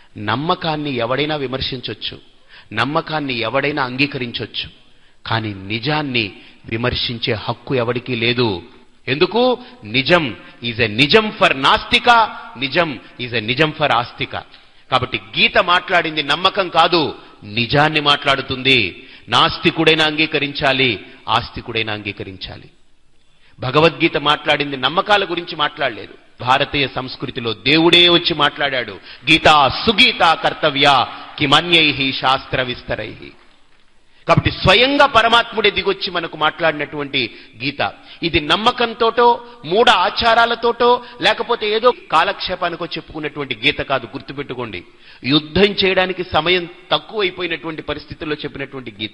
నమ్మకాన్ని ఎవడైనా విమర్శించొచ్చు నమ్మకాన్ని ఎవడైనా అంగీకరించొచ్చు కానీ నిజాన్ని విమర్శించే హక్కు ఎవడికి లేదు ఎందుకు నిజం ఈజ్ ఎ నిజం ఫర్ నాస్తిక నిజం ఈజ్ ఎ నిజం ఫర్ ఆస్తిక కాబట్టి గీత మాట్లాడింది నమ్మకం కాదు నిజాన్ని మాట్లాడుతుంది నాస్తికుడైనా అంగీకరించాలి ఆస్తికుడైనా అంగీకరించాలి భగవద్గీత మాట్లాడింది నమ్మకాల గురించి మాట్లాడలేదు భారతీయ సంస్కృతిలో దేవుడే వచ్చి మాట్లాడాడు గీతా సుగీత కర్తవ్య కిమన్యై శాస్త్ర విస్తరై కాబట్టి స్వయంగా పరమాత్ముడే దిగొచ్చి మనకు మాట్లాడినటువంటి గీత ఇది నమ్మకంతోటో మూఢ ఆచారాలతోటో లేకపోతే ఏదో కాలక్షేపానికో చెప్పుకున్నటువంటి గీత కాదు గుర్తుపెట్టుకోండి యుద్ధం చేయడానికి సమయం తక్కువైపోయినటువంటి పరిస్థితుల్లో చెప్పినటువంటి గీత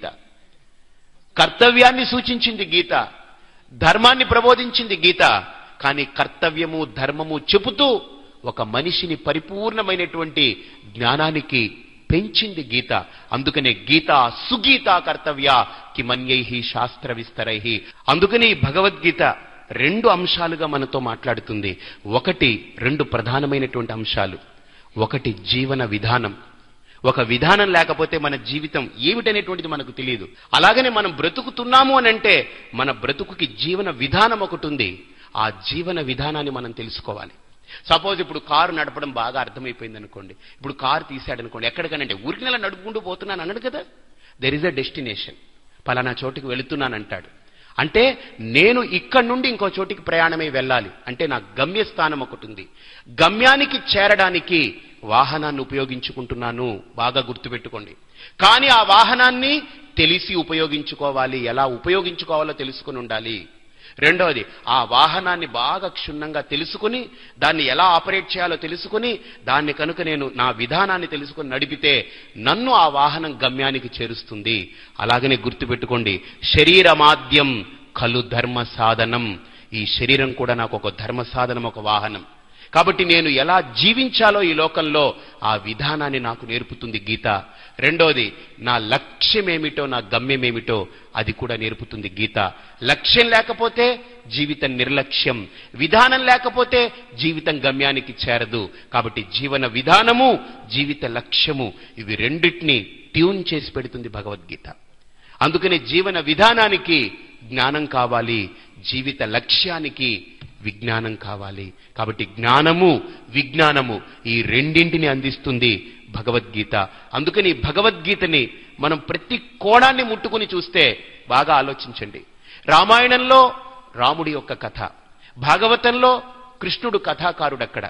కర్తవ్యాన్ని సూచించింది గీత ధర్మాన్ని ప్రబోధించింది గీత కానీ కర్తవ్యము ధర్మము చెబుతూ ఒక మనిషిని పరిపూర్ణమైనటువంటి జ్ఞానానికి పెంచింది గీత అందుకనే గీత సుగీత కర్తవ్య కిమన్యై శాస్త్ర విస్తరై అందుకనే ఈ భగవద్గీత రెండు అంశాలుగా మనతో మాట్లాడుతుంది ఒకటి రెండు ప్రధానమైనటువంటి అంశాలు ఒకటి జీవన విధానం ఒక విధానం లేకపోతే మన జీవితం ఏమిటనేటువంటిది మనకు తెలియదు అలాగనే మనం బ్రతుకుతున్నాము అని అంటే మన బ్రతుకుకి జీవన విధానం ఒకటి ఉంది ఆ జీవన విధానాన్ని మనం తెలుసుకోవాలి సపోజ్ ఇప్పుడు కారు నడపడం బాగా అర్థమైపోయింది అనుకోండి ఇప్పుడు కారు తీసాడు అనుకోండి ఎక్కడికనంటే ఊరికి నెల నడుపుకుంటూ పోతున్నాను అన్నాడు కదా దెర్ ఇస్ అ డెస్టినేషన్ పలానా చోటుకి వెళుతున్నానంటాడు అంటే నేను ఇక్కడి నుండి ఇంకో చోటికి ప్రయాణమై వెళ్ళాలి అంటే నా గమ్యస్థానం ఒకటి ఉంది గమ్యానికి చేరడానికి వాహనాన్ని ఉపయోగించుకుంటున్నాను బాగా గుర్తుపెట్టుకోండి కానీ ఆ వాహనాన్ని తెలిసి ఉపయోగించుకోవాలి ఎలా ఉపయోగించుకోవాలో తెలుసుకుని ఉండాలి రెండవది ఆ వాహనాన్ని బాగా క్షుణ్ణంగా తెలుసుకుని దాన్ని ఎలా ఆపరేట్ చేయాలో తెలుసుకుని దాన్ని కనుక నేను నా విధానాన్ని తెలుసుకుని నడిపితే నన్ను ఆ వాహనం గమ్యానికి చేరుస్తుంది అలాగనే గుర్తుపెట్టుకోండి శరీరమాద్యం కలు ధర్మ సాధనం ఈ శరీరం కూడా నాకు ఒక ధర్మ సాధనం ఒక వాహనం కాబట్టి నేను ఎలా జీవించాలో ఈ లోకంలో ఆ విధానాన్ని నాకు నేర్పుతుంది గీత రెండోది నా లక్ష్యం ఏమిటో నా గమ్యం ఏమిటో అది కూడా నేర్పుతుంది గీత లక్ష్యం లేకపోతే జీవితం నిర్లక్ష్యం విధానం లేకపోతే జీవితం గమ్యానికి చేరదు కాబట్టి జీవన విధానము జీవిత లక్ష్యము ఇవి రెండిటిని ట్యూన్ చేసి పెడుతుంది భగవద్గీత అందుకని జీవన విధానానికి జ్ఞానం కావాలి జీవిత లక్ష్యానికి విజ్ఞానం కావాలి కాబట్టి జ్ఞానము విజ్ఞానము ఈ రెండింటిని అందిస్తుంది భగవద్గీత అందుకని ఈ భగవద్గీతని మనం ప్రతి కోణాన్ని ముట్టుకుని చూస్తే బాగా ఆలోచించండి రామాయణంలో రాముడి యొక్క కథ భాగవతంలో కృష్ణుడు కథాకారుడక్కడ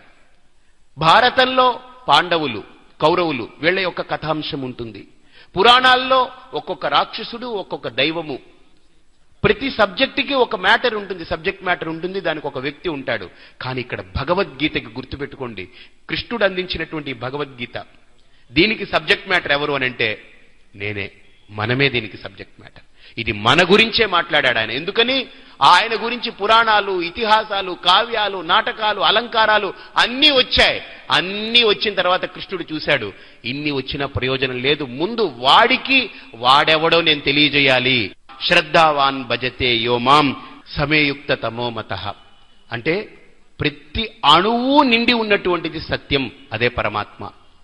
భారతంలో పాండవులు కౌరవులు వీళ్ళ యొక్క కథాంశం ఉంటుంది పురాణాల్లో ఒక్కొక్క రాక్షసుడు ఒక్కొక్క దైవము ప్రతి సబ్జెక్టుకి ఒక మ్యాటర్ ఉంటుంది సబ్జెక్ట్ మ్యాటర్ ఉంటుంది దానికి ఒక వ్యక్తి ఉంటాడు కానీ ఇక్కడ భగవద్గీతకి గుర్తుపెట్టుకోండి కృష్ణుడు అందించినటువంటి ఈ భగవద్గీత దీనికి సబ్జెక్ట్ మ్యాటర్ ఎవరు అని అంటే నేనే మనమే దీనికి సబ్జెక్ట్ మ్యాటర్ ఇది మన గురించే మాట్లాడాడు ఆయన ఎందుకని ఆయన గురించి పురాణాలు ఇతిహాసాలు కావ్యాలు నాటకాలు అలంకారాలు అన్నీ వచ్చాయి అన్నీ వచ్చిన తర్వాత కృష్ణుడు చూశాడు ఇన్ని వచ్చిన ప్రయోజనం లేదు ముందు వాడికి వాడెవడో నేను తెలియజేయాలి శ్రద్ధావాన్ భజతే యోమాం సమేయుక్త తమోమత అంటే ప్రతి అణువు నిండి ఉన్నటువంటిది సత్యం అదే పరమాత్మ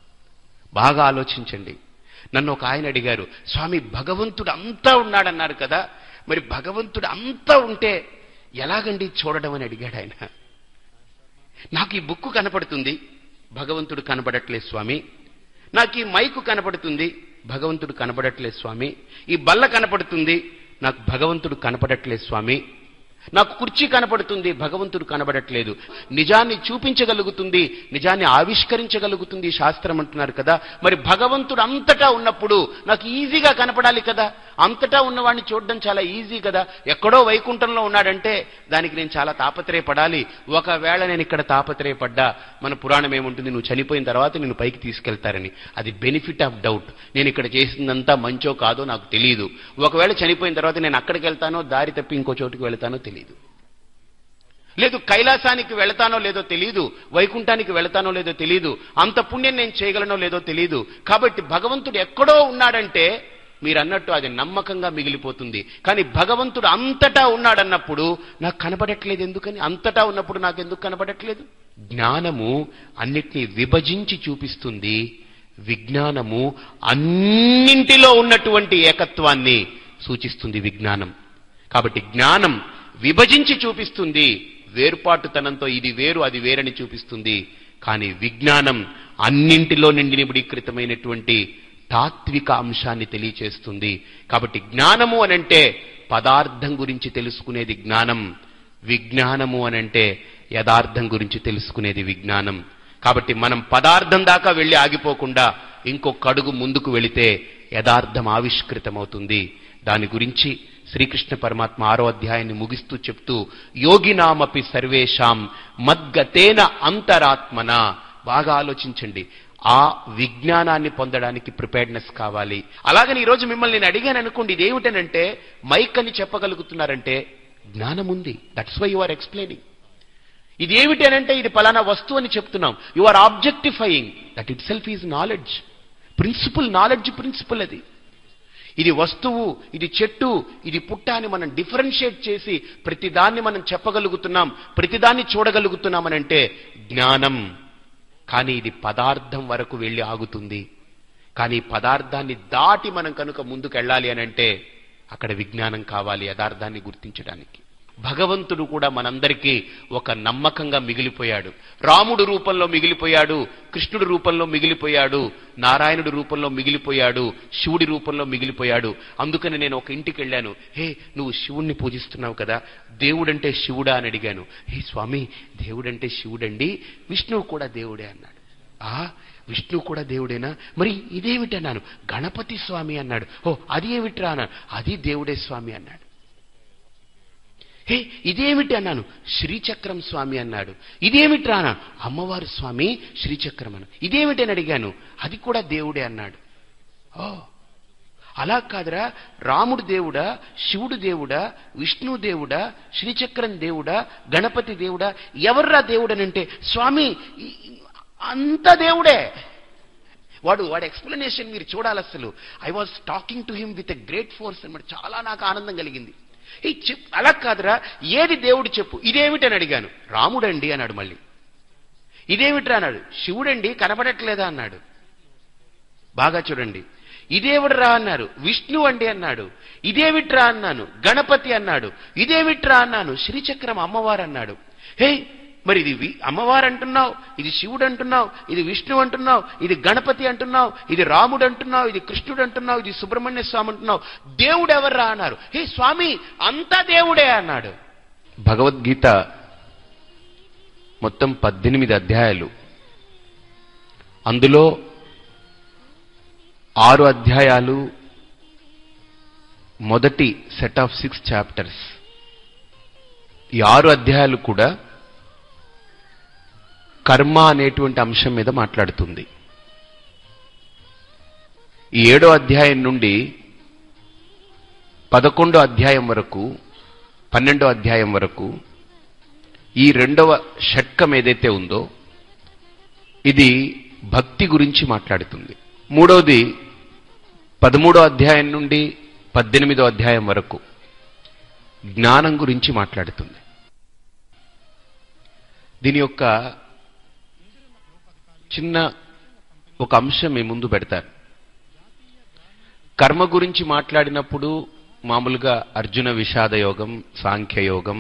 బాగా ఆలోచించండి నన్ను ఒక ఆయన అడిగారు స్వామి భగవంతుడు అంతా ఉన్నాడన్నారు కదా మరి భగవంతుడు అంతా ఉంటే ఎలాగండి చూడడం అని అడిగాడు ఆయన నాకు ఈ బుక్కు కనపడుతుంది భగవంతుడు కనపడట్లేదు స్వామి నాకు ఈ మైకు కనపడుతుంది భగవంతుడు కనపడట్లేదు స్వామి ఈ బల్ల కనపడుతుంది నాకు భగవంతుడు కనపడట్లేదు స్వామి నాకు కుర్చీ కనపడుతుంది భగవంతుడు కనబడట్లేదు నిజాన్ని చూపించగలుగుతుంది నిజాన్ని ఆవిష్కరించగలుగుతుంది శాస్త్రం అంటున్నారు కదా మరి భగవంతుడు అంతటా ఉన్నప్పుడు నాకు ఈజీగా కనపడాలి కదా అంతటా ఉన్నవాడిని చూడడం చాలా ఈజీ కదా ఎక్కడో వైకుంఠంలో ఉన్నాడంటే దానికి నేను చాలా తాపత్రయపడాలి ఒకవేళ నేను ఇక్కడ తాపత్రయపడ్డా మన పురాణం ఏముంటుంది నువ్వు చనిపోయిన తర్వాత నేను పైకి తీసుకెళ్తారని అది బెనిఫిట్ ఆఫ్ డౌట్ నేను ఇక్కడ చేసిందంతా మంచో కాదో నాకు తెలియదు ఒకవేళ చనిపోయిన తర్వాత నేను అక్కడికి వెళ్తానో దారి తప్పి ఇంకో చోటుకి వెళ్తానో తెలియదు లేదు కైలాసానికి వెళతానో లేదో తెలియదు వైకుంఠానికి వెళతానో లేదో తెలియదు అంత పుణ్యం నేను చేయగలనో లేదో తెలియదు కాబట్టి భగవంతుడు ఎక్కడో ఉన్నాడంటే మీరు అన్నట్టు అది నమ్మకంగా మిగిలిపోతుంది కానీ భగవంతుడు అంతటా ఉన్నాడన్నప్పుడు నాకు కనబడట్లేదు ఎందుకని అంతటా ఉన్నప్పుడు నాకు ఎందుకు కనబడట్లేదు జ్ఞానము అన్నిటినీ విభజించి చూపిస్తుంది విజ్ఞానము అన్నింటిలో ఉన్నటువంటి ఏకత్వాన్ని సూచిస్తుంది విజ్ఞానం కాబట్టి జ్ఞానం విభజించి చూపిస్తుంది వేరుపాటుతనంతో ఇది వేరు అది వేరని చూపిస్తుంది కానీ విజ్ఞానం అన్నింటిలో నిండినిబడీకృతమైనటువంటి తాత్విక అంశాన్ని తెలియచేస్తుంది కాబట్టి జ్ఞానము అనంటే పదార్థం గురించి తెలుసుకునేది జ్ఞానం విజ్ఞానము అనంటే యథార్థం గురించి తెలుసుకునేది విజ్ఞానం కాబట్టి మనం పదార్థం దాకా వెళ్ళి ఆగిపోకుండా ఇంకొక అడుగు ముందుకు వెళితే యథార్థం ఆవిష్కృతమవుతుంది దాని గురించి శ్రీకృష్ణ పరమాత్మ ఆరో అధ్యాయాన్ని ముగిస్తూ చెప్తూ యోగినామపి సర్వేషాం మద్గతేన అంతరాత్మన బాగా ఆలోచించండి ఆ విజ్ఞానాన్ని పొందడానికి ప్రిపేర్డ్నెస్ కావాలి అలాగని ఈరోజు మిమ్మల్ని నేను అడిగాను అనుకోండి ఇదేమిటనంటే మైక్ అని చెప్పగలుగుతున్నారంటే జ్ఞానం ఉంది that's why you are explaining ఇది ఏమిటి అనంటే ఇది పలానా వస్తువు అని చెప్తున్నాం you are objectifying that itself is knowledge principle knowledge principle అది ఇది వస్తువు ఇది చెట్టు ఇది పుట్ట అని మనం డిఫరెన్షియేట్ చేసి ప్రతిదాన్ని మనం చెప్పగలుగుతున్నాం ప్రతిదాన్ని చూడగలుగుతున్నామనంటే జ్ఞానం కానీ ఇది పదార్థం వరకు వెళ్ళి ఆగుతుంది కానీ పదార్థాన్ని దాటి మనం కనుక ముందుకు వెళ్ళాలి అని అంటే అక్కడ విజ్ఞానం కావాలి యథార్థాన్ని గుర్తించడానికి భగవంతుడు కూడా మనందరికీ ఒక నమ్మకంగా మిగిలిపోయాడు రాముడు రూపంలో మిగిలిపోయాడు కృష్ణుడి రూపంలో మిగిలిపోయాడు నారాయణుడి రూపంలో మిగిలిపోయాడు శివుడి రూపంలో మిగిలిపోయాడు అందుకని నేను ఒక ఇంటికి వెళ్ళాను హే నువ్వు శివుణ్ణి పూజిస్తున్నావు కదా దేవుడంటే శివుడా అని అడిగాను హే స్వామి దేవుడంటే శివుడండి విష్ణువు కూడా దేవుడే అన్నాడు ఆ విష్ణువు కూడా దేవుడేనా మరి ఇదేమిటి అన్నాను గణపతి స్వామి అన్నాడు ఓ అది ఏమిట్రా అన్నాడు అది దేవుడే స్వామి అన్నాడు హే ఇదేమిటి అన్నాను శ్రీచక్రం స్వామి అన్నాడు ఇదేమిట్రా అన్నాను అమ్మవారు స్వామి శ్రీచక్రం అన్నాడు ఇదేమిటి అని అడిగాను అది కూడా దేవుడే అన్నాడు ఓ అలా కాదురా రాముడు దేవుడా శివుడు దేవుడా విష్ణు దేవుడా శ్రీచక్రం దేవుడా గణపతి దేవుడా ఎవర్రా దేవుడనంటే స్వామి ఈ- అంత దేవుడే వాడు వాడి ఎక్స్ప్లెనేషన్ మీరు చూడాలి అసలు I was talking to him with a great force అనమాట చాలా నాకు ఆనందం కలిగింది ఈ చెప్ అలా కాదురా ఏది దేవుడు చెప్పు ఇదేమిటని అడిగాను రాముడండి అన్నాడు మళ్ళీ ఇదేమిట్రా అన్నాడు శివుడండి కనబడట్లేదా అన్నాడు బాగా చూడండి ఇదేవిడ్రా అన్నారు విష్ణు అండి అన్నాడు ఇదేమిట్రా అన్నాను గణపతి అన్నాడు ఇదేమిట్రా అన్నాను శ్రీచక్రం అమ్మవారు అన్నాడు హే మరి ఇది వి- అమ్మవారు అంటున్నావు ఇది శివుడు అంటున్నావు ఇది విష్ణు అంటున్నావు ఇది గణపతి అంటున్నావు ఇది రాముడు అంటున్నావు ఇది కృష్ణుడు అంటున్నావు ఇది సుబ్రహ్మణ్య స్వామి అంటున్నావు దేవుడు ఎవర్రా అన్నారు హే స్వామి అంతా దేవుడే అన్నాడు భగవద్గీత మొత్తం పద్దెనిమిది అధ్యాయాలు అందులో ఆరు అధ్యాయాలు మొదటి సెట్ ఆఫ్ సిక్స్ చాప్టర్స్ ఈ ఆరు అధ్యాయాలు కూడా కర్మ అనేటువంటి అంశం మీద మాట్లాడుతుంది ఈ ఏడో అధ్యాయం నుండి పదకొండో అధ్యాయం వరకు పన్నెండో అధ్యాయం వరకు ఈ రెండవ షట్కం ఏదైతే ఉందో ఇది భక్తి గురించి మాట్లాడుతుంది మూడవది పదమూడో అధ్యాయం నుండి పద్దెనిమిదో అధ్యాయం వరకు జ్ఞానం గురించి మాట్లాడుతుంది దీని యొక్క చిన్న ఒక అంశం మీ ముందు పెడతారు కర్మ గురించి మాట్లాడినప్పుడు మామూలుగా అర్జున విషాద యోగం సాంఖ్యయోగం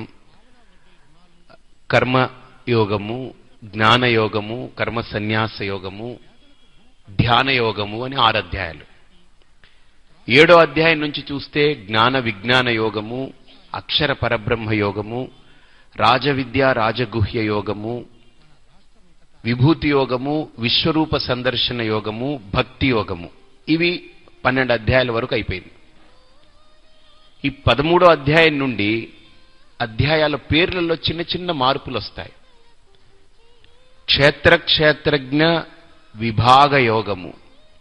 కర్మ యోగము జ్ఞాన యోగము కర్మ సన్యాస యోగము ధ్యాన యోగము అని ఆరు అధ్యాయాలు ఏడో అధ్యాయం నుంచి చూస్తే జ్ఞాన విజ్ఞాన యోగము అక్షర పరబ్రహ్మ యోగము రాజవిద్య రాజగుహ్య యోగము విభూతి యోగము విశ్వరూప సందర్శన యోగము భక్తి యోగము ఇవి పన్నెండు అధ్యాయాల వరకు అయిపోయింది ఈ పదమూడో అధ్యాయం నుండి అధ్యాయాల పేర్లలో చిన్న చిన్న మార్పులు వస్తాయి క్షేత్ర క్షేత్రజ్ఞ విభాగ యోగము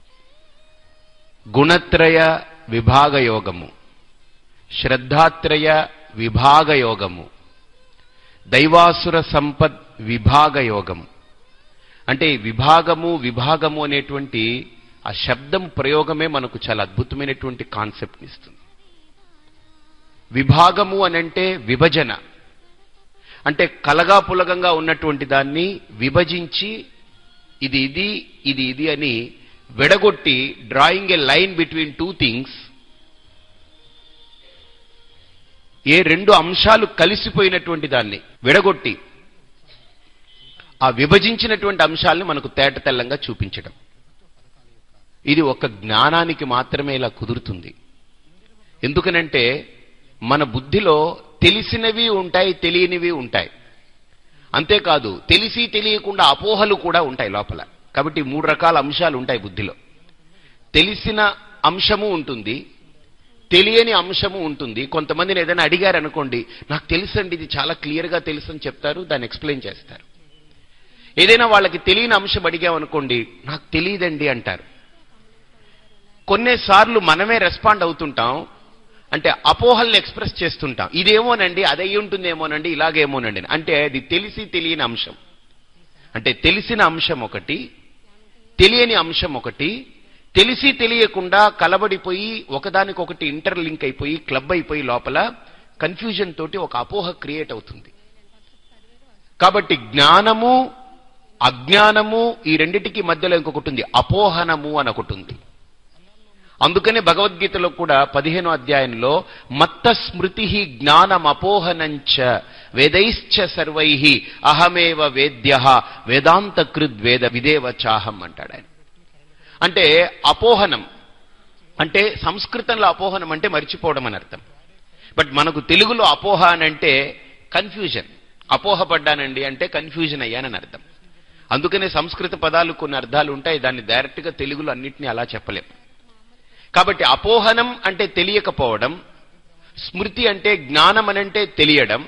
గుణత్రయ విభాగ యోగము శ్రద్ధాత్రయ విభాగ యోగము దైవాసుర సంపద్ విభాగ యోగము అంటే ఈ విభాగము విభాగము అనేటువంటి ఆ శబ్దం ప్రయోగమే మనకు చాలా అద్భుతమైనటువంటి కాన్సెప్ట్ ఇస్తుంది విభాగము అనంటే విభజన అంటే కలగా పులగంగా ఉన్నటువంటి దాన్ని విభజించి ఇది ఇది ఇది ఇది అని విడగొట్టి drawing a line between two things ఏ రెండు అంశాలు కలిసిపోయినటువంటి దాన్ని విడగొట్టి ఆ విభజించినటువంటి అంశాలను మనకు తేట తెల్లంగా చూపించడం ఇది ఒక జ్ఞానానికి మాత్రమే ఇలా కుదురుతుంది ఎందుకనంటే మన బుద్ధిలో తెలిసినవి ఉంటాయి తెలియనివి ఉంటాయి అంతేకాదు తెలిసి తెలియకుండా అపోహలు కూడా ఉంటాయి లోపల కాబట్టి మూడు రకాల అంశాలు ఉంటాయి బుద్ధిలో తెలిసిన అంశము ఉంటుంది తెలియని అంశము ఉంటుంది కొంతమందిని ఏదైనా అడిగారు అనుకోండి నాకు తెలుసండి ఇది చాలా క్లియర్గా తెలుసు అని చెప్తారు దాన్ని ఎక్స్ప్లెయిన్ చేస్తారు ఏదైనా వాళ్ళకి తెలియని అంశం అడిగామనుకోండి నాకు తెలియదండి అంటారు కొన్నిసార్లు మనమే రెస్పాండ్ అవుతుంటాం అంటే అపోహల్ని ఎక్స్ప్రెస్ చేస్తుంటాం ఇదేమోనండి అది అయి ఉంటుందేమోనండి ఇలాగేమోనండి అని. అంటే అది తెలిసి తెలియని అంశం అంటే తెలిసిన అంశం ఒకటి తెలియని అంశం ఒకటి తెలిసి తెలియకుండా కలబడిపోయి ఒకదానికొకటి ఇంటర్లింక్ అయిపోయి క్లబ్ అయిపోయి లోపల కన్ఫ్యూజన్ తోటి ఒక అపోహ క్రియేట్ అవుతుంది కాబట్టి జ్ఞానము అజ్ఞానము ఈ రెండిటికి మధ్యలో ఇంకొకటి ఉంది అపోహనము అని ఒకటి ఉంది అందుకనే భగవద్గీతలో కూడా పదిహేనో అధ్యాయంలో మత్త స్మృతి జ్ఞానం అపోహనంచ వేదైశ్చ సర్వై అహమేవ వేద్య వేదాంత కృద్ వేద విదేవ చాహం అంటాడు ఆయన అంటే అపోహనం అంటే సంస్కృతంలో అపోహనం అంటే మర్చిపోవడం అని అర్థం బట్ మనకు తెలుగులో అపోహ అని అంటే కన్ఫ్యూజన్ అపోహపడ్డానండి అంటే కన్ఫ్యూజన్ అయ్యానని అర్థం అందుకనే సంస్కృత పదాలు కొన్ని అర్థాలు ఉంటాయి దాన్ని డైరెక్ట్గా తెలుగులో అన్నిటినీ అలా చెప్పలేం కాబట్టి అపోహనం అంటే తెలియకపోవడం స్మృతి అంటే జ్ఞానం అనంటే తెలియడం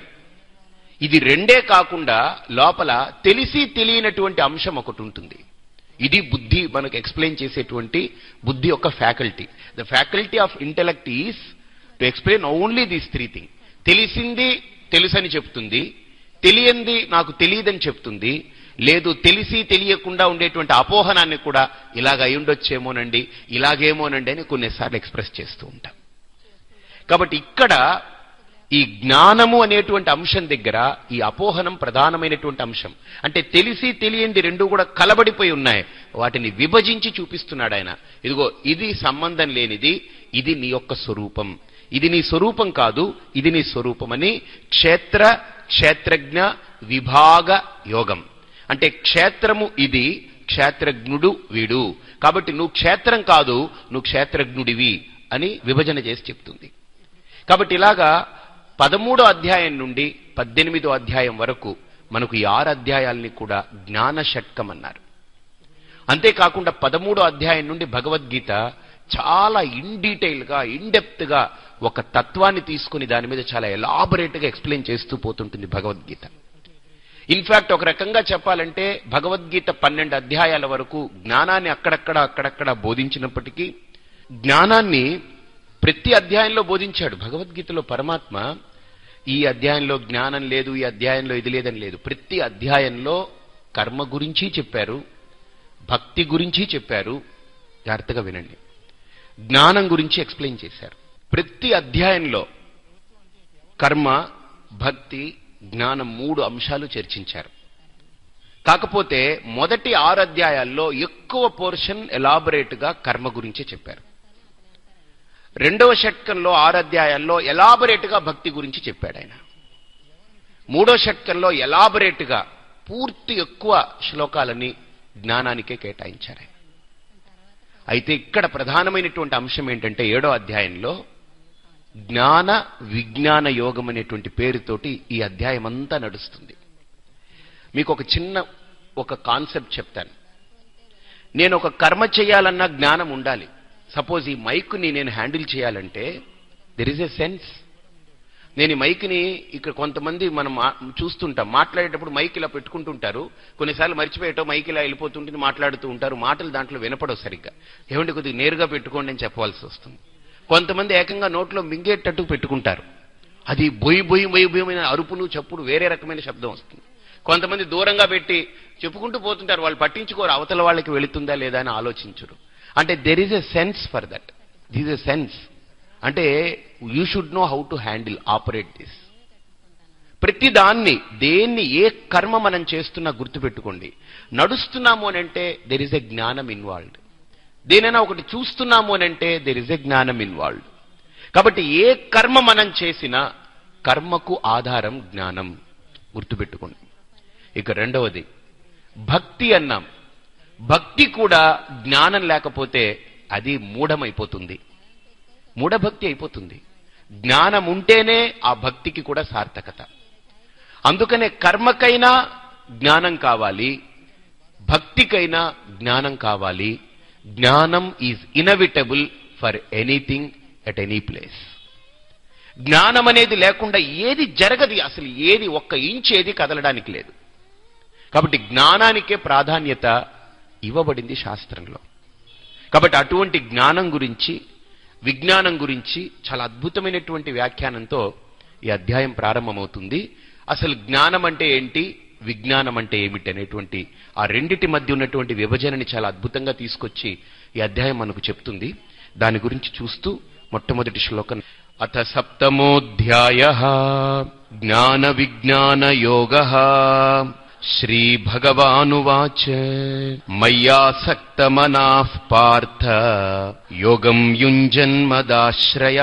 ఇది రెండే కాకుండా లోపల తెలిసి తెలియనటువంటి అంశం ఒకటి ఉంటుంది ఇది బుద్ధి మనకు ఎక్స్ప్లెయిన్ చేసేటువంటి బుద్ధి యొక్క faculty the faculty of intellect is to explain only these three thing తెలిసింది తెలుసని చెప్తుంది తెలియంది నాకు తెలియదని చెప్తుంది లేదు తెలిసి తెలియకుండా ఉండేటువంటి అపోహనాన్ని కూడా ఇలాగ అయి ఉండొచ్చేమోనండి ఇలాగేమోనండి అని కొన్నిసార్లు ఎక్స్ప్రెస్ చేస్తూ ఉంటాం కాబట్టి ఇక్కడ ఈ జ్ఞానము అనేటువంటి అంశం దగ్గర ఈ అపోహనం ప్రధానమైనటువంటి అంశం అంటే తెలిసి తెలియంది రెండు కూడా కలబడిపోయి ఉన్నాయి వాటిని విభజించి చూపిస్తున్నాడు ఆయన ఇదిగో ఇది సంబంధం లేనిది ఇది నీ యొక్క స్వరూపం ఇది నీ స్వరూపం కాదు ఇది నీ స్వరూపం అని క్షేత్ర క్షేత్రజ్ఞ విభాగ యోగం అంటే క్షేత్రము ఇది క్షేత్రజ్ఞుడు వీడు కాబట్టి నువ్వు క్షేత్రం కాదు నువ్వు క్షేత్రజ్ఞుడివి అని విభజన చేసి చెప్తుంది కాబట్టి ఇలాగా పదమూడో అధ్యాయం నుండి పద్దెనిమిదో అధ్యాయం వరకు మనకు ఈ ఆరు అధ్యాయాల్ని కూడా జ్ఞాన షట్కం అన్నారు అంతేకాకుండా పదమూడో అధ్యాయం నుండి భగవద్గీత చాలా ఇన్ డీటెయిల్గా ఇన్ డెప్త్గా ఒక తత్వాన్ని తీసుకుని దాని మీద చాలా ఎలాబొరేట్గా ఎక్స్ప్లెయిన్ చేస్తూ పోతుంటుంది భగవద్గీత ఇన్ఫాక్ట్ ఒక రకంగా చెప్పాలంటే భగవద్గీత పన్నెండు అధ్యాయాల వరకు జ్ఞానాన్ని అక్కడక్కడ అక్కడక్కడ బోధించినప్పటికీ జ్ఞానాన్ని ప్రతి అధ్యాయంలో బోధించాడు భగవద్గీతలో పరమాత్మ ఈ అధ్యాయంలో జ్ఞానం లేదు ఈ అధ్యాయంలో ఇది లేదని లేదు ప్రతి అధ్యాయంలో కర్మ గురించి చెప్పారు భక్తి గురించి చెప్పారు జాగ్రత్తగా వినండి జ్ఞానం గురించి ఎక్స్ప్లెయిన్ చేశారు ప్రతి అధ్యాయంలో కర్మ భక్తి జ్ఞానం మూడు అంశాలు చర్చించారు కాకపోతే మొదటి ఆరు అధ్యాయాల్లో ఎక్కువ పోర్షన్ ఎలాబొరేట్గా కర్మ గురించే చెప్పారు రెండవ షట్కంలో ఆరు అధ్యాయాల్లో ఎలాబొరేట్గా భక్తి గురించి చెప్పాడు ఆయన మూడో షట్కంలో ఎలాబొరేట్గా పూర్తి ఎక్కువ శ్లోకాలని జ్ఞానానికే కేటాయించారు ఆయన అయితే ఇక్కడ ప్రధానమైనటువంటి అంశం ఏంటంటే ఏడో అధ్యాయంలో జ్ఞాన విజ్ఞాన యోగం అనేటువంటి పేరుతోటి ఈ అధ్యాయం అంతా నడుస్తుంది మీకు ఒక చిన్న ఒక కాన్సెప్ట్ చెప్తాను నేను ఒక కర్మ చేయాలన్న జ్ఞానం ఉండాలి సపోజ్ ఈ మైక్ని నేను హ్యాండిల్ చేయాలంటే దెర్ ఇస్ ఎ సెన్స్ నేను ఈ మైక్ని ఇక్కడ కొంతమంది మనం మా- చూస్తుంటాం మాట్లాడేటప్పుడు మైక్ ఇలా పెట్టుకుంటుంటారు కొన్నిసార్లు మర్చిపోయేటో మైక్ ఇలా వెళ్ళిపోతుంటుంది మాట్లాడుతూ ఉంటారు మాటలు దాంట్లో వినపడవు సరిగ్గా ఏమంటే కొద్దిగా నేరుగా పెట్టుకోండి అని చెప్పవలసి వస్తుంది కొంతమంది ఏకంగా నోట్లో మింగేటట్టు పెట్టుకుంటారు అది బొయ్యి బొయ్యి బొయ్యి బొయ్యమైన అరుపులు చప్పుడు వేరే రకమైన శబ్దం వస్తుంది కొంతమంది దూరంగా పెట్టి చెప్పుకుంటూ పోతుంటారు వాళ్ళు పట్టించుకోరు అవతల వాళ్ళకి వెళుతుందా లేదా అని ఆలోచించరు అంటే there is a sense for that this a sense అంటే you should know how to handle operate this ప్రతి దాన్ని దేన్ని ఏ కర్మ మనం చేస్తున్నా గుర్తుపెట్టుకోండి నడుస్తున్నాము అని అంటే దెర్ ఇస్ ఎ జ్ఞానం ఇన్వాల్వ్డ్ దేనైనా ఒకటి చూస్తున్నాము అని అంటే దెర్ ఇస్ ఎ జ్ఞానం ఇన్వాల్వ్డ్ కాబట్టి ఏ కర్మ మనం చేసినా కర్మకు ఆధారం జ్ఞానం గుర్తుపెట్టుకోండి ఇక రెండవది భక్తి అన్నాం భక్తి కూడా జ్ఞానం లేకపోతే అది మూఢమైపోతుంది మూఢభక్తి అయిపోతుంది జ్ఞానం ఉంటేనే ఆ భక్తికి కూడా సార్థకత అందుకనే కర్మకైనా జ్ఞానం కావాలి భక్తికైనా జ్ఞానం కావాలి జ్ఞానం is inevitable for anything at any place జ్ఞానం అనేది లేకుండా ఏది జరగది అసలు ఏది ఒక్క ఇంచ్ ఏది కదలడానికి లేదు కాబట్టి జ్ఞానానికే ప్రాధాన్యత ఇవ్వబడింది శాస్త్రంలో కాబట్టి అటువంటి జ్ఞానం గురించి విజ్ఞానం గురించి చాలా అద్భుతమైనటువంటి వ్యాఖ్యానంతో ఈ అధ్యాయం ప్రారంభమవుతుంది అసలు జ్ఞానం అంటే ఏంటి విజ్ఞానం అంటే ఏమిటి అనేటువంటి ఆ రెండిటి మధ్య ఉన్నటువంటి విభజనని చాలా అద్భుతంగా తీసుకొచ్చి ఈ అధ్యాయం మనకు చెప్తుంది దాని గురించి చూస్తూ మొట్టమొదటి శ్లోకం అథ సప్తమోధ్యాయ జ్ఞాన విజ్ఞాన యోగ శ్రీభగవానువాచ మయ్యాసక్తమనా పార్థ యోగం యుంజన్మదాశ్రయ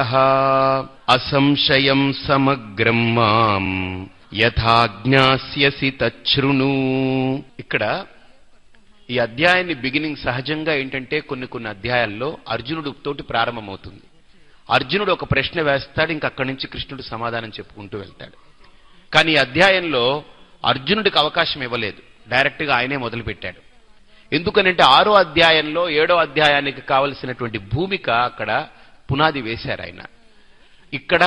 అసంశయం సమగ్రం మాం యథాజ్ఞాస్యసి తచ్ఛృణు ఇక్కడ ఈ అధ్యాయాన్ని బిగినింగ్ సహజంగా ఏంటంటే కొన్ని కొన్ని అధ్యాయాల్లో అర్జునుడు తోటి ప్రారంభమవుతుంది అర్జునుడు ఒక ప్రశ్న వేస్తాడు ఇంక అక్కడి నుంచి కృష్ణుడు సమాధానం చెప్పుకుంటూ వెళ్తాడు కానీ ఈ అధ్యాయంలో అర్జునుడికి అవకాశం ఇవ్వలేదు డైరెక్ట్ గా ఆయనే మొదలుపెట్టాడు ఎందుకనంటే ఆరో అధ్యాయంలో ఏడో అధ్యాయానికి కావలసినటువంటి భూమిక అక్కడ పునాది వేశారు ఆయన ఇక్కడ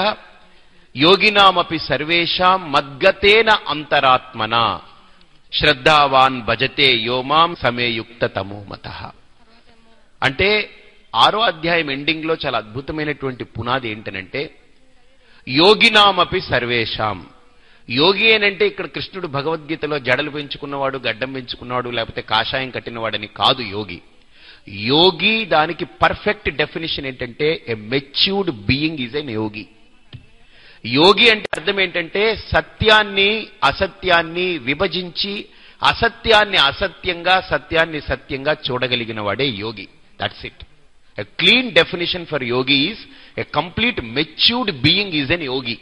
యోగినామపి సర్వేషాం మద్గతేన అంతరాత్మన శ్రద్ధావాన్ భజతే యోమాం సమేయుక్త తమోమత అంటే ఆరో అధ్యాయం ఎండింగ్ లో చాలా అద్భుతమైనటువంటి పునాది ఏంటనంటే యోగినామపి సర్వేషాం యోగి అనంటే ఇక్కడ కృష్ణుడు భగవద్గీతలో జడలు పెంచుకున్నవాడు గడ్డం పెంచుకున్నవాడు లేకపోతే కాషాయం కట్టినవాడని కాదు యోగి యోగి దానికి పర్ఫెక్ట్ డెఫినేషన్ ఏంటంటే a matured being is an yogi యోగి అంటే అర్థం ఏంటంటే సత్యాన్ని అసత్యాన్ని విభజించి అసత్యాన్ని అసత్యంగా సత్యాన్ని సత్యంగా చూడగలిగిన వాడే యోగి that's it a clean definition for yogi is a complete matured being is an yogi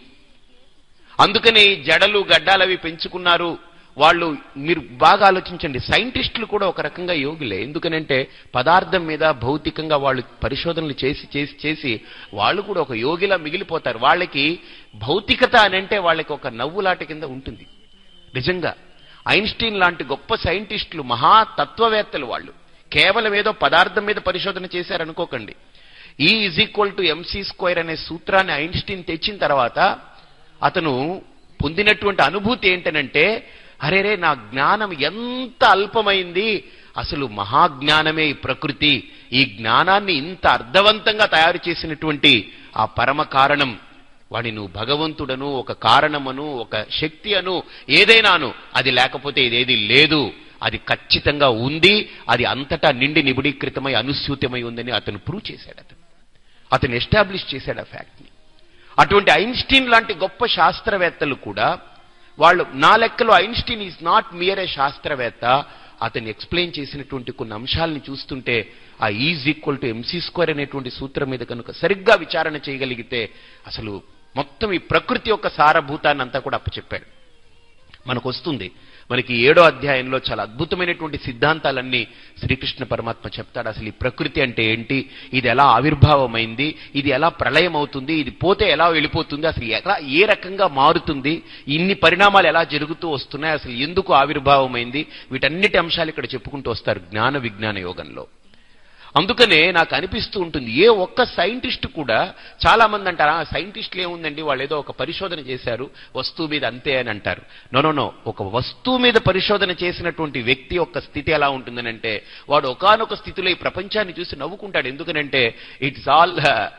అందుకని జడలు గడ్డాలవి పెంచుకున్నారు వాళ్ళు మీరు బాగా ఆలోచించండి సైంటిస్టులు కూడా ఒక రకంగా యోగులే ఎందుకనంటే పదార్థం మీద భౌతికంగా వాళ్ళు పరిశోధనలు చేసి చేసి చేసి వాళ్ళు కూడా ఒక యోగిలా మిగిలిపోతారు వాళ్ళకి భౌతికత అని అంటే వాళ్ళకి ఒక నవ్వులాట కింద ఉంటుంది నిజంగా ఐన్స్టీన్ లాంటి గొప్ప సైంటిస్టులు మహా తత్వవేత్తలు వాళ్ళు కేవలం ఏదో పదార్థం మీద పరిశోధన చేశారనుకోకండి E is equal to MC square అనే సూత్రాన్ని ఐన్స్టీన్ తెచ్చిన తర్వాత అతను పొందినటువంటి అనుభూతి ఏంటనంటే అరే రే నా జ్ఞానం ఎంత అల్పమైంది అసలు మహాజ్ఞానమే ఈ ప్రకృతి ఈ జ్ఞానాన్ని ఇంత అర్థవంతంగా తయారు చేసినటువంటి ఆ పరమ కారణం వాడి నువ్వు భగవంతుడను ఒక కారణమను ఒక శక్తి అను ఏదైనాను అది లేకపోతే ఇదేది లేదు అది ఖచ్చితంగా ఉంది అది అంతటా నిండి నిబిడీకృతమై అనుస్యూతమై ఉందని అతను ప్రూవ్ చేశాడు అతను అతను ఎస్టాబ్లిష్ చేశాడు ఆ ఫ్యాక్ట్ని అటువంటి ఐన్స్టీన్ లాంటి గొప్ప శాస్త్రవేత్తలు కూడా వాళ్ళు నా లెక్కలో Einstein is not mere a శాస్త్రవేత్త అతను ఎక్స్ప్లెయిన్ చేసినటువంటి కొన్ని అంశాలని చూస్తుంటే ఆ is equal to MC square అనేటువంటి సూత్రం మీద కనుక సరిగ్గా విచారణ చేయగలిగితే అసలు మొత్తం ఈ ప్రకృతి యొక్క సారభూతాన్ని అంతా కూడా అప్పచెప్పాడు మనకు వస్తుంది మనకి ఏడో అధ్యాయంలో చాలా అద్భుతమైనటువంటి సిద్ధాంతాలన్నీ శ్రీకృష్ణ పరమాత్మ చెప్తాడు అసలు ఈ ప్రకృతి అంటే ఏంటి ఇది ఎలా ఆవిర్భావమైంది ఇది ఎలా ప్రళయం అవుతుంది ఇది పోతే ఎలా వెళ్ళిపోతుంది అసలు ఎలా ఏ రకంగా మారుతుంది ఇన్ని పరిణామాలు ఎలా జరుగుతూ వస్తున్నాయి అసలు ఎందుకు ఆవిర్భావమైంది వీటన్నిటి అంశాలు ఇక్కడ చెప్పుకుంటూ వస్తారు జ్ఞాన విజ్ఞాన యోగంలో అందుకనే నాకు అనిపిస్తూ ఉంటుంది ఏ ఒక్క సైంటిస్ట్ కూడా చాలా మంది అంటారు "ఆ, సైంటిస్టులు ఏముందండి వాళ్ళు ఏదో ఒక పరిశోధన చేశారు వస్తువు మీద అంతే అని అంటారు నో నో నో ఒక వస్తువు మీద పరిశోధన చేసినటువంటి వ్యక్తి యొక్క స్థితి ఎలా ఉంటుందనంటే వాడు ఒకానొక స్థితిలో ఈ ప్రపంచాన్ని చూసి నవ్వుకుంటాడు ఎందుకనంటే ఇట్స్ ఆల్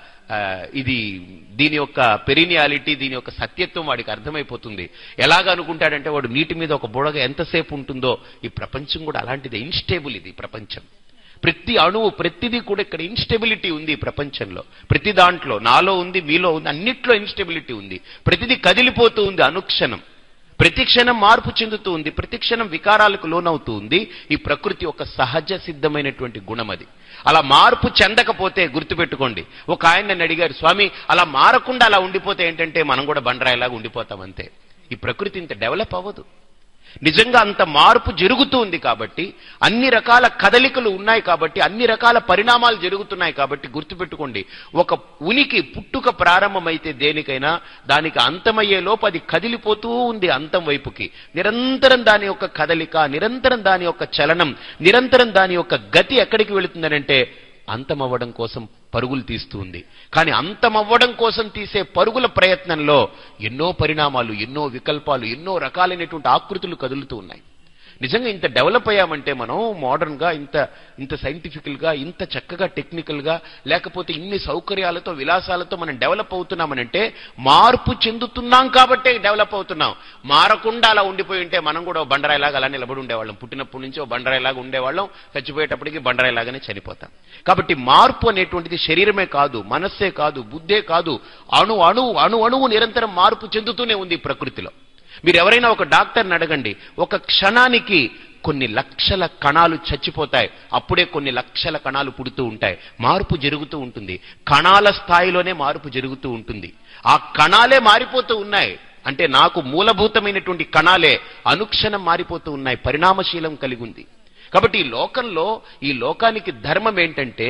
ఇది దీని యొక్క పెరినియాలిటీ దీని యొక్క సత్యత్వం వాడికి అర్థమైపోతుంది ఎలాగ అనుకుంటాడంటే వాడు నీటి మీద ఒక బుడగ ఎంతసేపు ఉంటుందో ఈ ప్రపంచం కూడా అలాంటిది ఇన్స్టేబుల్ ఇది ప్రపంచం ప్రతి అణువు ప్రతిదీ కూడా ఇక్కడ ఇన్స్టెబిలిటీ ఉంది ఈ ప్రపంచంలో ప్రతి దాంట్లో నాలో ఉంది మీలో ఉంది అన్నిట్లో ఇన్స్టెబిలిటీ ఉంది ప్రతిదీ కదిలిపోతూ ఉంది అనుక్షణం ప్రతి క్షణం మార్పు చెందుతూ ఉంది ప్రతి క్షణం వికారాలకు లోనవుతూ ఉంది ఈ ప్రకృతి ఒక సహజ సిద్ధమైనటువంటి గుణం అది అలా మార్పు చెందకపోతే గుర్తుపెట్టుకోండి ఒక ఆయన నన్ను అడిగారు స్వామి అలా మారకుండా అలా ఉండిపోతే ఏంటంటే మనం కూడా బండరాయిలాగా ఉండిపోతాం అంతే ఈ ప్రకృతి ఇంత డెవలప్ అవ్వదు నిజంగా అంత మార్పు జరుగుతూ ఉంది కాబట్టి అన్ని రకాల కదలికలు ఉన్నాయి కాబట్టి అన్ని రకాల పరిణామాలు జరుగుతున్నాయి కాబట్టి గుర్తుపెట్టుకోండి ఒక ఉనికి పుట్టుక ప్రారంభమైతే దేనికైనా దానికి అంతమయ్యే లోపు అది కదిలిపోతూ ఉంది అంతం వైపుకి నిరంతరం దాని యొక్క కదలిక నిరంతరం దాని యొక్క చలనం నిరంతరం దాని యొక్క గతి ఎక్కడికి వెళుతుందనంటే అంతమవ్వడం కోసం పరుగులు తీస్తూ ఉంది కానీ అంతమవ్వడం కోసం తీసే పరుగుల ప్రయత్నంలో ఎన్నో పరిణామాలు ఎన్నో వికల్పాలు ఎన్నో రకాలైనటువంటి ఆకృతులు కదులుతూ ఉన్నాయి నిజంగా ఇంత డెవలప్ అయ్యామంటే మనం మోడర్న్ గా ఇంత ఇంత సైంటిఫికల్ గా ఇంత చక్కగా టెక్నికల్ గా లేకపోతే ఇన్ని సౌకర్యాలతో విలాసాలతో మనం డెవలప్ అవుతున్నామనంటే మార్పు చెందుతున్నాం కాబట్టే డెవలప్ అవుతున్నాం మారకుండా అలా ఉండిపోయి ఉంటే మనం కూడా ఓ బండరాయిలాగా అలా నిలబడి ఉండేవాళ్ళం పుట్టినప్పటి నుంచి ఓ బండరాయిలాగా ఉండేవాళ్ళం చచ్చిపోయేటప్పటికి బండరాయిలాగానే చనిపోతాం కాబట్టి మార్పు అనేటువంటిది శరీరమే కాదు మనస్సే కాదు బుద్ధే కాదు అణు అణు అణు అణువు నిరంతరం మార్పు చెందుతూనే ఉంది ఈ ప్రకృతిలో మీరు ఎవరైనా ఒక డాక్టర్ని అడగండి ఒక క్షణానికి కొన్ని లక్షల కణాలు చచ్చిపోతాయి అప్పుడే కొన్ని లక్షల కణాలు పుడుతూ ఉంటాయి మార్పు జరుగుతూ ఉంటుంది కణాల స్థాయిలోనే మార్పు జరుగుతూ ఉంటుంది ఆ కణాలే మారిపోతూ ఉన్నాయి అంటే నాకు మూలభూతమైనటువంటి కణాలే అనుక్షణం మారిపోతూ ఉన్నాయి పరిణామశీలం కలిగి ఉంది కాబట్టి ఈ లోకంలో ఈ లోకానికి ధర్మం ఏంటంటే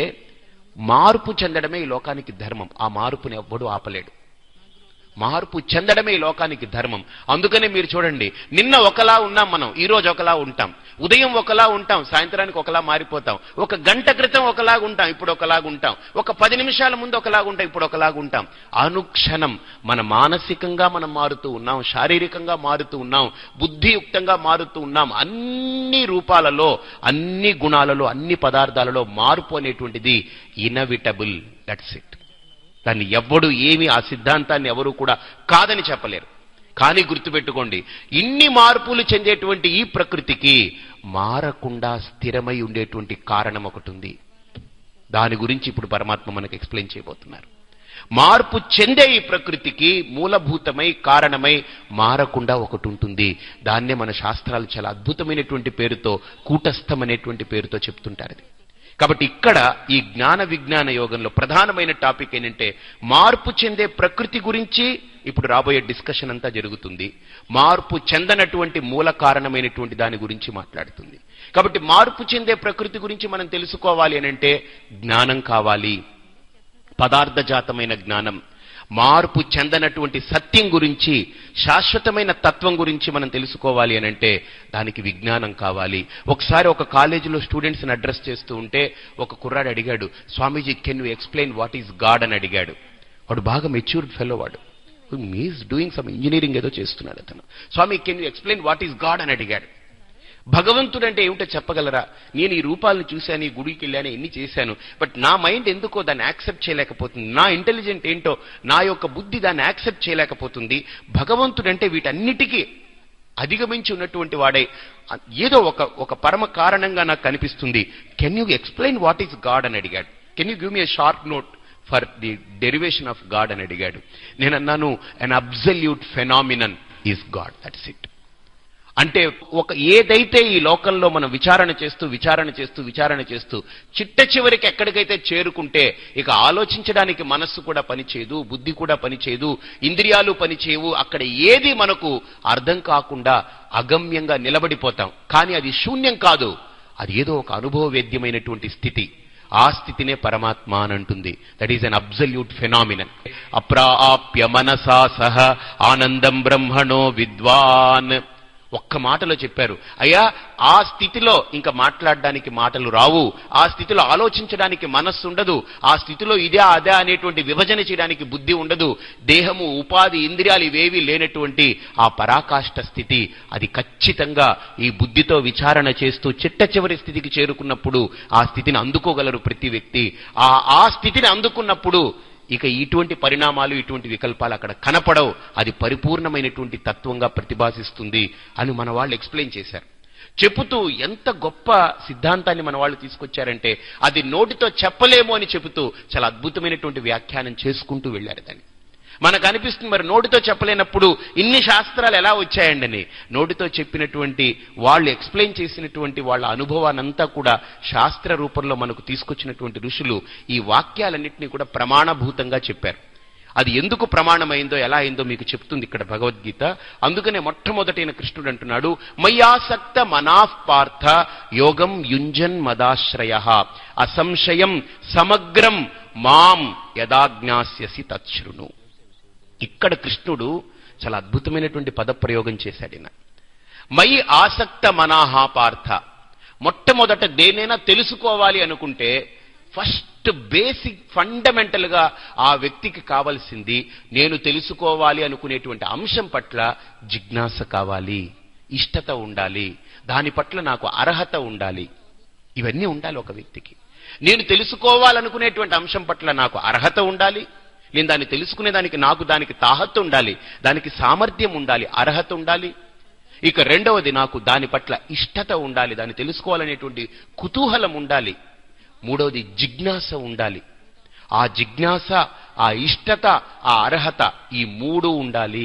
మార్పు చెందడమే ఈ లోకానికి ధర్మం ఆ మార్పుని ఎవ్వడూ ఆపలేడు మార్పు చెందడమే ఈ లోకానికి ధర్మం అందుకనే మీరు చూడండి నిన్న ఒకలా ఉన్నాం మనం ఈ రోజు ఒకలా ఉంటాం ఉదయం ఒకలా ఉంటాం సాయంత్రానికి ఒకలా మారిపోతాం ఒక గంట క్రితం ఒకలాగా ఉంటాం ఇప్పుడు ఒకలాగా ఉంటాం ఒక పది నిమిషాల ముందు ఒకలాగా ఉంటాం ఇప్పుడు ఒకలాగా ఉంటాం అనుక్షణం మన మానసికంగా మనం మారుతూ ఉన్నాం శారీరకంగా మారుతూ ఉన్నాం బుద్ధియుక్తంగా మారుతూ ఉన్నాం అన్ని రూపాలలో అన్ని గుణాలలో అన్ని పదార్థాలలో మార్పు అనేటువంటిది ఇనవిటబుల్ దట్స్ ఇట్ దాన్ని ఎవ్వడు ఏమి ఆ సిద్ధాంతాన్ని ఎవరు కూడా కాదని చెప్పలేరు కానీ గుర్తుపెట్టుకోండి ఇన్ని మార్పులు చెందేటువంటి ఈ ప్రకృతికి మారకుండా స్థిరమై ఉండేటువంటి కారణం ఒకటి ఉంది దాని గురించి ఇప్పుడు పరమాత్మ మనకు ఎక్స్ప్లెయిన్ చేయబోతున్నారు మార్పు చెందే ఈ ప్రకృతికి మూలభూతమై కారణమై మారకుండా ఒకటి ఉంటుంది దాన్నే మన శాస్త్రాలు చాలా అద్భుతమైనటువంటి పేరుతో కూటస్థం అనేటువంటి పేరుతో చెప్తుంటారు అది కాబట్టి ఇక్కడ ఈ జ్ఞాన విజ్ఞాన యోగంలో ప్రధానమైన టాపిక్ ఏంటంటే మార్పు చెందే ప్రకృతి గురించి ఇప్పుడు రాబోయే డిస్కషన్ అంతా జరుగుతుంది మార్పు చెందనటువంటి మూల కారణమైనటువంటి దాని గురించి మాట్లాడుతుంది కాబట్టి మార్పు చెందే ప్రకృతి గురించి మనం తెలుసుకోవాలి అని అంటే జ్ఞానం కావాలి పదార్థజాతమైన జ్ఞానం మార్పు చెందనటువంటి సత్యం గురించి శాశ్వతమైన తత్వం గురించి మనం తెలుసుకోవాలి అని అంటే దానికి విజ్ఞానం కావాలి ఒకసారి ఒక కాలేజీలో స్టూడెంట్స్ని అడ్రస్ చేస్తూ ఉంటే ఒక కుర్రాడు అడిగాడు Swamiji can you explain what is God అని అడిగాడు వాడు బాగా మెచ్యూర్డ్ ఫెలో వాడు మీస్ డూయింగ్ సమ్ ఇంజనీరింగ్ ఏదో చేస్తున్నాడు అతను Swami can you explain what is God అని అడిగాడు భగవంతుడు అంటే ఏమిటో చెప్పగలరా నేను ఈ రూపాలను చూశాను ఈ గుడికి వెళ్ళాను ఎన్ని చేశాను బట్ నా మైండ్ ఎందుకో దాన్ని యాక్సెప్ట్ చేయలేకపోతుంది నా ఇంటెలిజెంట్ ఏంటో నా యొక్క బుద్ధి దాన్ని యాక్సెప్ట్ చేయలేకపోతుంది భగవంతుడు అంటే వీటన్నిటికీ అధిగమించి ఉన్నటువంటి వాడే ఏదో ఒక ఒక పరమ కారణంగా నాకు కనిపిస్తుంది can you explain what is God అని అడిగాడు can you give me short note for the derivation of God అని అడిగాడు నేను అన్నాను an absolute phenomenon is God that's it అంటే ఒక ఏదైతే ఈ లోకంలో మనం విచారణ చేస్తూ విచారణ చేస్తూ విచారణ చేస్తూ చిట్ట చివరికి ఎక్కడికైతే చేరుకుంటే ఇక ఆలోచించడానికి మనస్సు కూడా పనిచేయదు బుద్ధి కూడా పనిచేయదు ఇంద్రియాలు పనిచేయవు అక్కడ ఏది మనకు అర్థం కాకుండా అగమ్యంగా నిలబడిపోతాం కానీ అది శూన్యం కాదు అది ఏదో ఒక అనుభవవేద్యమైనటువంటి స్థితి ఆ స్థితినే పరమాత్మ అని అంటుంది that is an absolute phenomenon అప్రాప్య మనసా సహ ఆనందం బ్రహ్మణో విద్వాన్ ఒక్క మాటలో చెప్పారు అయ్యా ఆ స్థితిలో ఇంకా మాట్లాడడానికి మాటలు రావు ఆ స్థితిలో ఆలోచించడానికి మనస్సు ఉండదు ఆ స్థితిలో ఇదే అదే అనేటువంటి విభజన చేయడానికి బుద్ధి ఉండదు దేహము ఉపాధి ఇంద్రియాలు ఇవేవి లేనటువంటి ఆ పరాకాష్ట స్థితి అది ఖచ్చితంగా ఈ బుద్ధితో విచారణ చేస్తూ చిట్ట చివరి స్థితికి చేరుకున్నప్పుడు ఆ స్థితిని అందుకోగలరు ప్రతి వ్యక్తి ఆ ఆ స్థితిని అందుకున్నప్పుడు ఇక ఇటువంటి పరిణామాలు ఇటువంటి వికల్పాలు అక్కడ కనపడవు అది పరిపూర్ణమైనటువంటి తత్వంగా ప్రతిభాసిస్తుంది అని మన వాళ్ళు ఎక్స్ప్లెయిన్ చేశారు చెబుతూ ఎంత గొప్ప సిద్ధాంతాన్ని మన వాళ్ళు తీసుకొచ్చారంటే అది నోటితో చెప్పలేము అని చెబుతూ చాలా అద్భుతమైనటువంటి వ్యాఖ్యానం చేసుకుంటూ వెళ్ళారు దాన్ని మనకు అనిపిస్తుంది మరి నోటితో చెప్పలేనప్పుడు ఇన్ని శాస్త్రాలు ఎలా వచ్చాయండి అని నోటితో చెప్పినటువంటి వాళ్ళు ఎక్స్ప్లెయిన్ చేసినటువంటి వాళ్ళ అనుభవానంతా కూడా శాస్త్ర రూపంలో మనకు తీసుకొచ్చినటువంటి ఋషులు ఈ వాక్యాలన్నింటినీ కూడా ప్రమాణభూతంగా చెప్పారు అది ఎందుకు ప్రమాణమైందో ఎలా అయిందో మీకు చెప్తుంది ఇక్కడ భగవద్గీత అందుకనే మొట్టమొదటైన కృష్ణుడు అంటున్నాడు మయ్యాసక్త మనాఫ్ పార్థ యోగం యుంజన్ మదాశ్రయ అసంశయం సమగ్రం మాం యదాజ్ఞాస్యసి తచ్చును ఇక్కడ కృష్ణుడు చాలా అద్భుతమైనటువంటి పదప్రయోగం చేశాడు ఈయన మయి ఆసక్త మనాహా పార్థ మొట్టమొదట దేనైనా తెలుసుకోవాలి అనుకుంటే ఫస్ట్ బేసిక్ ఫండమెంటల్ గా ఆ వ్యక్తికి కావాల్సింది నేను తెలుసుకోవాలి అనుకునేటువంటి అంశం పట్ల జిజ్ఞాస కావాలి ఇష్టత ఉండాలి దాని పట్ల నాకు అర్హత ఉండాలి ఇవన్నీ ఉండాలి ఒక వ్యక్తికి నేను తెలుసుకోవాలనుకునేటువంటి అంశం పట్ల నాకు అర్హత ఉండాలి నేను దాన్ని తెలుసుకునేదానికి నాకు దానికి తాహత్తు ఉండాలి దానికి సామర్థ్యం ఉండాలి అర్హత ఉండాలి ఇక రెండవది నాకు దాని పట్ల ఇష్టత ఉండాలి దాన్ని తెలుసుకోవాలనేటువంటి కుతూహలం ఉండాలి మూడవది జిజ్ఞాస ఉండాలి ఆ జిజ్ఞాస ఆ ఇష్టత ఆ అర్హత ఈ మూడు ఉండాలి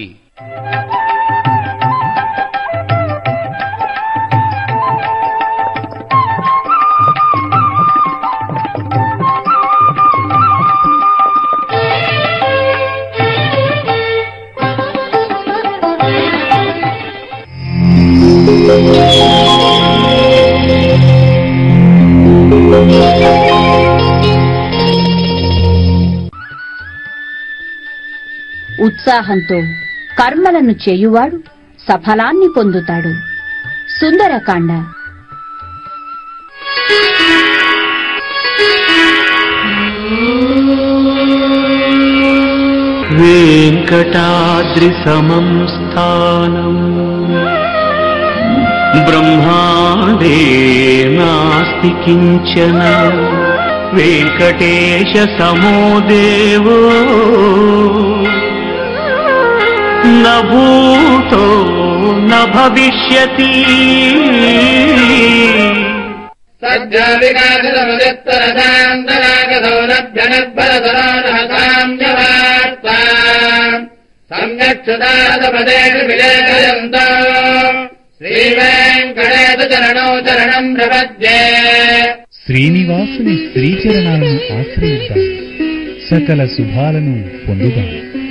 ఉత్సాహంతో కర్మలను చేయువాడు సఫలాన్ని పొందుతాడు సుందరకాండ वेङ्कटाद्रिसमं स्थानम् ब्रह्माण्डे नास्ति किञ्चन वेङ्कटेशसमो देवो न भूतो न भविष्यति सज्जाविकासमदित्तरसान्तरागसौरभ्यनर्भरधरानहसाम्यवार्ता सम्यक्षुदादपदेषु विलेखयन्त श्रीवेङ्कटेश चरणौ चरणम् प्रपद्ये శ్రీనివాసుని శ్రీచరణాలను ఆశ్రయిద్దాం సకల శుభాలను పొందుదాం